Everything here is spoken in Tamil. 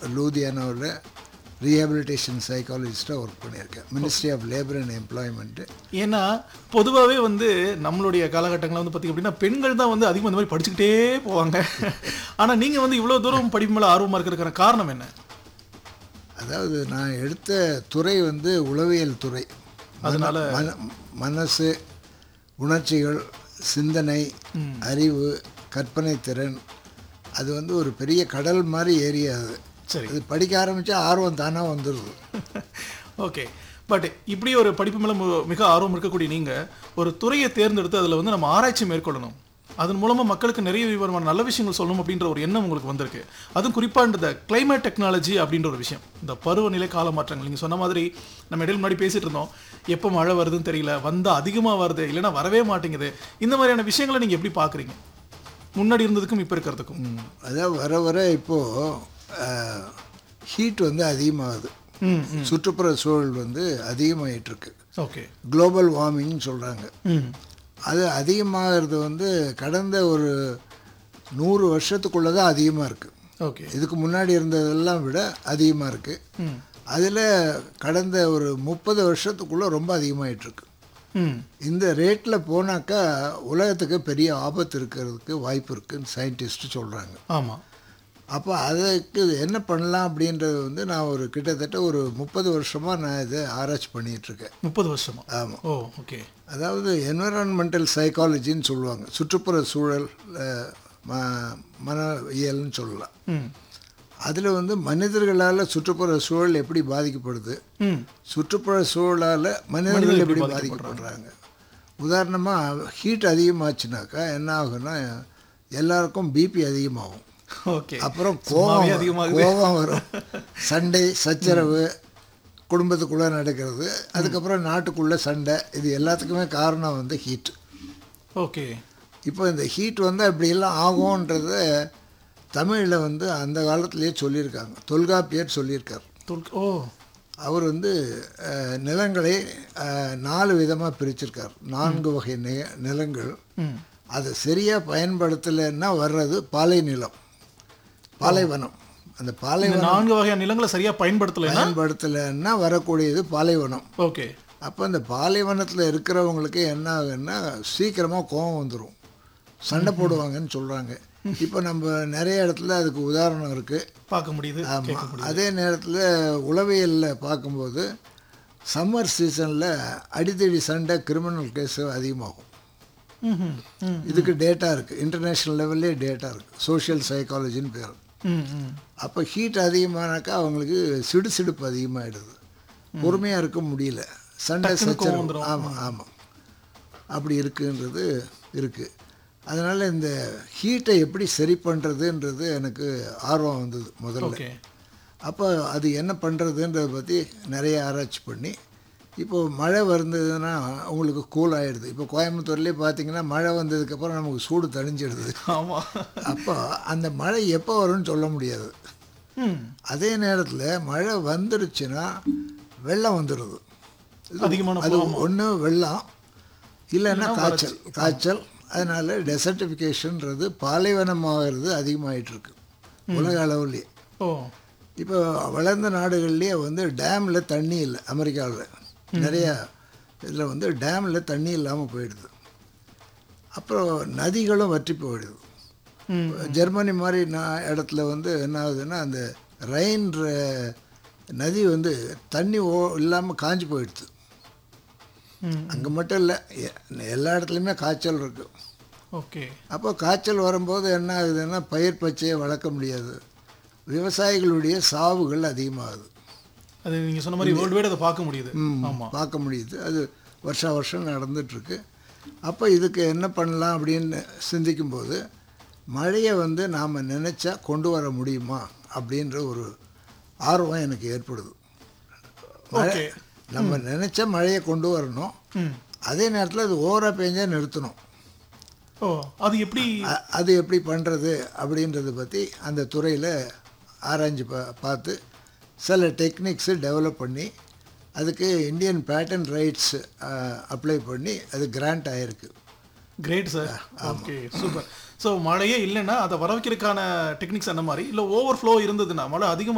லூதியானாவில் ரீஹாபிலிட்டேஷன் சைக்காலஜிஸ்ட்டாக ஒர்க் பண்ணியிருக்கேன் ministry of labour and employment ஏன்னா பொதுவாகவே வந்து நம்மளுடைய காலகட்டங்களில் வந்து பார்த்திங்க அப்படின்னா பெண்கள் தான் வந்து அதிகமாக இந்த மாதிரி படிச்சுக்கிட்டே போவாங்க ஆனால் நீங்கள் வந்து இவ்வளோ தூரம் படிப்பு மேலே ஆர்வமாக இருக்கிறதுக்கான காரணம் என்ன அதாவது நான் எடுத்த துறை வந்து உளவியல் துறை அதனால மன மனசு உணர்ச்சிகள் சிந்தனை அறிவு கற்பனை திறன் அது வந்து ஒரு பெரிய கடல் மாதிரி ஏரியா அது சரி அது படிக்க ஆரம்பித்தா ஆர்வம் தானாக வந்துடுது ஓகே பட் இப்படி ஒரு படிப்பு மேலே மு- மிக ஆர்வம் இருக்கக்கூடிய நீங்கள் ஒரு துறையை தேர்ந்தெடுத்து அதில் வந்து நம்ம ஆராய்ச்சி மேற்கொள்ளணும் அதன் மூலமாக மக்களுக்கு நிறைய விவரமான நல்ல விஷயங்கள் சொல்லணும் அப்படின்ற ஒரு எண்ணம் உங்களுக்கு வந்திருக்கு அதுவும் குறிப்பாக இந்த climate டெக்னாலஜி அப்படின்ற ஒரு விஷயம் இந்த பருவநிலை கால மாற்றங்கள் நீங்கள் சொன்ன மாதிரி நம்ம இடையில முன்னாடி பேசிட்டு இருந்தோம் எப்போ மழை வருதுன்னு தெரியல வந்தால் அதிகமாக வருது இல்லைன்னா வரவே மாட்டேங்குது இந்த மாதிரியான விஷயங்களை நீங்கள் எப்படி பார்க்குறீங்க முன்னாடி இருந்ததுக்கும் இப்போ இருக்கிறதுக்கும் ம், அதாவது வர வர இப்போது ஹீட் வந்து அதிகமாகுது ம் சுற்றுப்புற சூழல் வந்து அதிகமாயிட்டு இருக்கு ஓகே குளோபல் வார்மிங்னு சொல்கிறாங்க ம் அது அதிகமாகிறது வந்து கடந்த ஒரு நூறு வருஷத்துக்குள்ளே தான் அதிகமாக இருக்குது ஓகே இதுக்கு முன்னாடி இருந்ததெல்லாம் விட அதிகமாக இருக்குது ம் அதில் கடந்த ஒரு முப்பது வருஷத்துக்குள்ளே ரொம்ப அதிகமாயிட்டிருக்கு ம் இந்த ரேட்டில் போனாக்கா உலகத்துக்கு பெரிய ஆபத்து இருக்கிறதுக்கு வாய்ப்பு இருக்குன்னு சயின்டிஸ்ட்டு சொல்கிறாங்க ஆமாம் அப்போ அதுக்கு என்ன பண்ணலாம் அப்படின்றது வந்து நான் ஒரு கிட்டத்தட்ட ஒரு முப்பது வருஷமாக நான் இதை ஆராய்ச்சி பண்ணிகிட்ருக்கேன் முப்பது வருஷமா ஆமாம் ஓ ஓகே அதாவது என்விரான்மெண்டல் சைக்காலஜின்னு சொல்லுவாங்க சுற்றுப்புற சூழல் அஹ், ம- மன இயல்னு சொல்லலாம் ம் அதில் வந்து மனிதர்களால் சுற்றுப்புற சூழல் எப்படி பாதிக்கப்படுது ம் சுற்றுப்புற சூழலால் மனிதர்கள் எப்படி பாதிக்கப்படுறாங்க உதாரணமாக ஹீட் அதிகமாச்சுனாக்கா என்ன ஆகும்னா எல்லாருக்கும் பிபி அதிகமாகும் ஓகே அப்புறம் சும்மாவே கோவம் அதிகமாகுது. கோவம் வரும் சண்டை சச்சரவு குடும்பத்துக்குள்ளே நடக்கிறது அதுக்கப்புறம் நாட்டுக்குள்ளே சண்டை இது எல்லாத்துக்குமே காரணம் வந்து ஹீட் ஓகே இப்போ இந்த ஹீட் வந்து அப்படியெல்லாம் ஆகும்ன்றத தமிழில் வந்து அந்த காலத்திலேயே சொல்லியிருக்காங்க தொல்காப்பியர் சொல்லியிருக்கார் தொல் ஓ அவர் வந்து அஹ், நிலங்களை அஹ், நாலு விதமாக பிரிச்சிருக்கார் நான்கு வகை நி நிலங்கள் ம் அதை சரியாக பயன்படுத்தலைன்னா வர்றது பாலை நிலம் பாலைவனம் அந்த இந்த பாலைவனம் நான்கு வகையான நிலங்களை சரியா பயன்படுத்தலைன்னா பயன்படுத்தலைன்னா வரக்கூடியது பாலைவனம் ஓகே அப்போ இந்த பாலைவனத்தில் இருக்கிறவங்களுக்கு என்ன ஆகுன்னா சீக்கிரமாக கோபம் வந்துடும் சண்டை போடுவாங்கன்னு சொல்கிறாங்க இப்போ நம்ம நிறைய இடத்துல அதுக்கு உதாரணம் இருக்குது பார்க்க முடியுது கேட்க ஆமாம் முடியுது அதே நேரத்தில் உளவியலில் பார்க்கும்போது சம்மர் சீசனில் அடித்தடி சண்டை கிரிமினல் கேஸு அதிகமாகும் ம் ம் இதுக்கு டேட்டா இருக்குது இன்டர்நேஷ்னல் லெவல்லே டேட்டா இருக்குது சோஷியல் சைக்காலஜின்னு பேர் ம் ம் அப்போ ஹீட் அதிகமானாக்கா அவங்களுக்கு சிடுசிடுப்பு அதிகமாகிடுது பொறுமையாக இருக்க முடியல சண்டை டக்குன்னு கோவம் சச்சரவு வந்துரும். ஆமாம் ஆமாம் அப்படி இருக்குன்றது இருக்குது அதனால் இந்த ஹீட்டை எப்படி சரி பண்ணுறதுன்றது எனக்கு ஆர்வம் வந்தது முதல்ல ஓகே அப்போ அது என்ன பண்ணுறதுன்றதை பற்றி நிறைய ஆராய்ச்சி பண்ணி இப்போது மழை வந்ததுன்னா உங்களுக்கு கூல் ஆகிடுது இப்போ கோயம்புத்தூர்லேயே பார்த்தீங்கன்னா மழை வந்ததுக்கப்புறம் நமக்கு சூடு தணிஞ்சிடுது ஆமா அப்போ அந்த மழை எப்போ வரும்னு சொல்ல முடியாது ம் அதே நேரத்தில் மழை வந்துருச்சுன்னா வெள்ளம் வந்துடுது இது- அதிகமான அது ஒன்று வெள்ளம் இல்லைன்னா காய்ச்சல் காய்ச்சல் அதனால் டெசர்டிஃபிகேஷன்றது பாலைவனமாகிறது அதிகமாயிட்டு இருக்கு உலக அளவுலேயே ஓ இப்போ வளர்ந்த நாடுகள்லேயே வந்து டேமில் தண்ணி இல்லை அமெரிக்காவில் நிறையா இதில் வந்து டேமில் தண்ணி இல்லாமல் போயிடுது அப்புறம் நதிகளும் வற்றி போயிடுது ம் ஜெர்மனி மாதிரி நான் இடத்துல வந்து என்ன ஆகுதுன்னா அந்த ரெயின்ற நதி வந்து தண்ணி ஓ இல்லாமல் காஞ்சி போயிடுது ம் அங்கே மட்டும் இல்லை எ- எல்லா இடத்துலையுமே காய்ச்சல் இருக்குது ஓகே அப்போ காய்ச்சல் வரும்போது என்ன ஆகுதுன்னா பயிர் பச்சையை வளர்க்க முடியாது விவசாயிகளுடைய சாவுகள் அதிகமாகுது அது நீங்க சொன்ன மாதிரி வேர்ல்டு வைட் அதை பார்க்க முடியுது ம், ஆமா பார்க்க முடியுது அது வருஷா வருஷம் நடந்துட்டுருக்கு அப்போ இதுக்கு என்ன பண்ணலாம் அப்படின்னு சிந்திக்கும்போது மழையை வந்து நாம் நினச்சா கொண்டு வர முடியுமா அப்படின்ற ஒரு ஆர்வம் எனக்கு ஏற்படுது மழை ஓகே நம்ம நினச்ச மழையை கொண்டு வரணும் ம் அதே நேரத்தில் அது ஓவராக பெஞ்சா நிறுத்தணும் ஓ அது எப்படி அ- அது எப்படி பண்ணுறது அப்படின்றத பற்றி அந்த துறையில் ஆராய்ஞ்சு பா பார்த்து சில டெக்னிக்ஸு டெவலப் பண்ணி அதுக்கு இந்தியன் பேட்டன் ரைட்ஸ் அப்ளை பண்ணி அது கிராண்ட் ஆகிருக்கு great sir okay super so மழையே இல்லைன்னா அதை வர வைக்கிறதுக்கான டெக்னிக்ஸ் அந்த மாதிரி இல்லை ஓவர் ஃப்ளோ இருந்ததுன்னா மழை அதிகமாக